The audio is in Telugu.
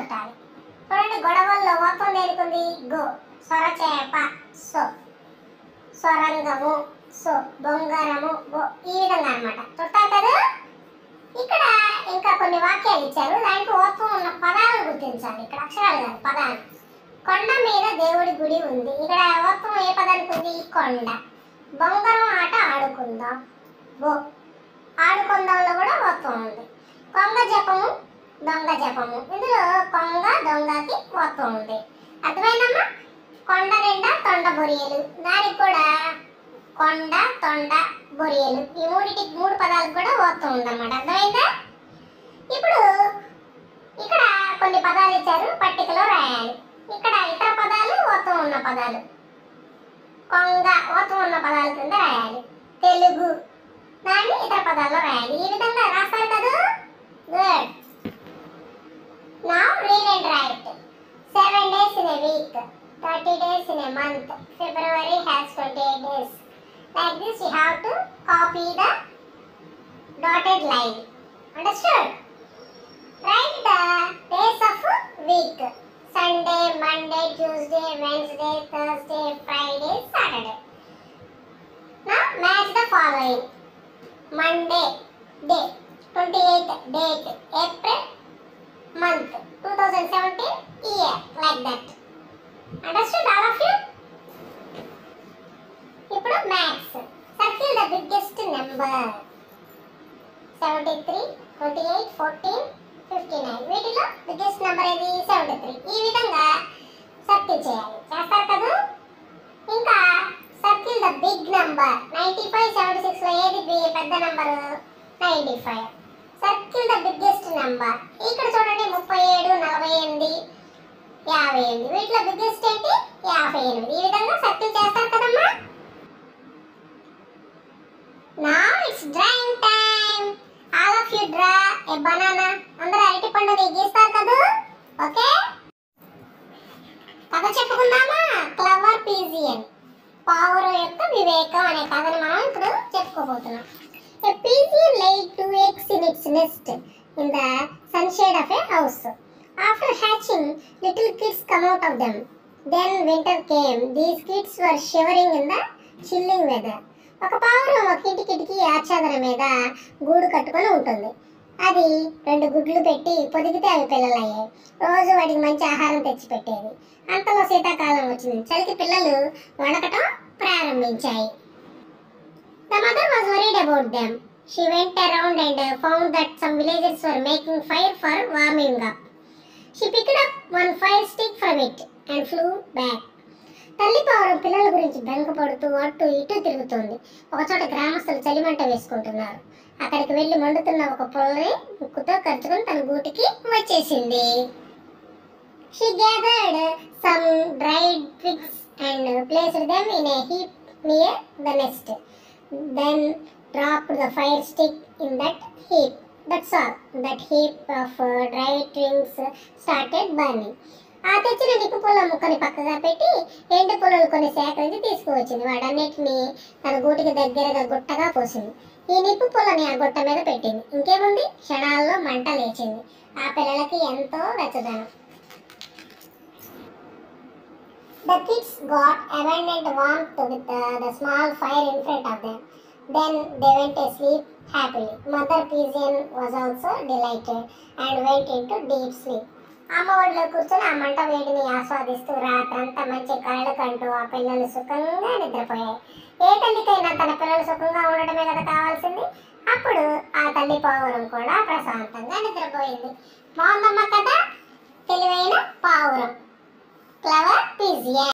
చుట్టాలి చూడండి గొడవల్లో ఒప్పం దేనికుంది గో సొరచేప సో సొరంగము సో బొంగారము బో ఈ విధంగా అన్నమాట చుట్టాలి కదా ఇక్కడ ఇంకా కొన్ని వాక్యాలు ఇచ్చారు దానికి ఓపం ఉన్న పదాలను గుర్తించాలి ఇక్కడ అక్షరాలు కాదు పదాలు కొండ మీద దేవుడి గుడి ఉంది ఇక్కడ ఓపం ఏ పదానికి ఉంది కొండ బొంగరం ఆట ఆడుకుందాం బో ఆడుకుందాంలో కూడా ఓపం ఉంది కొంగ జపము దొంగ జపము ఇందులో కొంగ దొంగకి ఓపం ఉంది అర్థమైందమ్మా కొండ నిండా తొండ బొరియలు దానికి కూడా కొండ తొండ బొరియలు ఈ మూడిటికి మూడు పదాలకు కూడా ఓత్తం ఉందన్నమాట అర్థమైందా ఇప్పుడు ఇక్కడ కొన్ని పదాలు ఇచ్చారు పట్టికలో రాయాలి ఇక్కడ ఇతర పదాలు ఓత్తం ఉన్న పదాలు కొంగ ఓత్తం ఉన్న పదాల కింద రాయాలి తెలుగు దాన్ని ఇతర పదాల్లో రాయాలి ఈ విధంగా రాస్తారు కదా good now read and write seven days in a week thirty days in a month February has twenty eight days like this you have to copy the dotted line understood write the days of week sunday monday tuesday wednesday thursday friday saturday now match the following monday day 28th date april month 2017 year like that understood all of you ఇప్పుడు maths circle the biggest number seventy three twenty eight fourteen fifty nine వీటిలో బిగ్గెస్ట్ నెంబర్ ఏది సెవెంటీ త్రీ ఈ విధంగా సర్కిల్ చేయాలి చేస్తారు కదా ఇంకా circle the big number ninety five seventy సిక్స్లో ఏది బి- పెద్ద number ninety five circle the biggest number ఇక్కడ చూడండి ముప్పై ఏడు నలభై ఎనిమిది యాభై ఎనిమిది వీటిలో బిగ్గెస్ట్ ఏంటి యాభై ఎనిమిది ఈ విధంగా సర్కిల్ చేస్తారు కదమ్మా Now it's drawing time. All of you draw a banana. అందరూ అరటి పండుని గీస్తారు కదా ఓకే కథ చెప్పుకుందామా క్లవర్ పీజియన్ పావురం యొక్క వివేకం అనే కథను మనం ఇప్పుడు చెప్పుకోబోతున్నాం A pigeon laid two eggs in its nest in the sunshade of a house. After hatching, little kids come out of them. Then winter came. These kids were shivering in the chilling weather. ఒక పావురం ఒక ఇంటి కిటికీ ఆచ్ఛాదన మీద గూడు కట్టుకొని ఉంటుంది అది రెండు గుడ్లు పెట్టి పొదిగితే అవి పిల్లలయ్యాయి రోజు వాటికి మంచి ఆహారం తెచ్చి పెట్టేది అంతలో శీతాకాలం వచ్చింది చలికి పిల్లలు వణకటం ప్రారంభించాయి The mother was worried about them. She went around and uh, found that some villagers were making fire for warming up. She picked up one fire stick from it and flew back. తల్లి పావురం పిల్లల గురించి బెంగపడుతూ అటు ఇటు తిరుగుతోంది ఒకచోట గ్రామస్తులు చలిమంట వేసుకుంటున్నారు అక్కడికి వెళ్ళి మండుతున్న ఒక పొలని ముక్కుతో ఖర్చుకొని తన గూటికి వచ్చేసింది she gathered some dried twigs and placed them in a heap near the nest. Then dropped the fire stick in that heap. That's all. That heap of uh, dry twigs started burning. ఆ తెచ్చిన నిప్పు పుల్ల ముక్కని పక్కగా పెట్టి ఎండు పుల్లలు కొన్ని సేకరించి తీసుకువచ్చింది వాడన్నిటిని తన గూటికి దగ్గరగా గుట్టగా పోసింది ఈ నిప్పు పుల్లని ఆ గుట్ట మీద పెట్టింది ఇంకేముంది క్షణాల్లో మంట లేచింది ఆ పిల్లలకి ఎంతో వెచ్చదనం The kids got abundant warmth with uh, the small fire in front of them. Then they went to sleep happily. Mother pigeon was also delighted and went into deep sleep. అమ్మ ఒడిలో కూర్చొని ఆ మంట వేడిని ఆస్వాదిస్తూ రాత్రంతా మంచి కళ్ళు కంటూ ఆ పిల్లలు సుఖంగా నిద్రపోయాయి ఏ తల్లికైనా తన పిల్లలు సుఖంగా ఉండడమే కదా కావాల్సింది అప్పుడు ఆ తల్లి పావురం కూడా ప్రశాంతంగా నిద్రపోయింది బాగుందమ్మా కదా తెలివైన పావురం క్లవర్ పిజియన్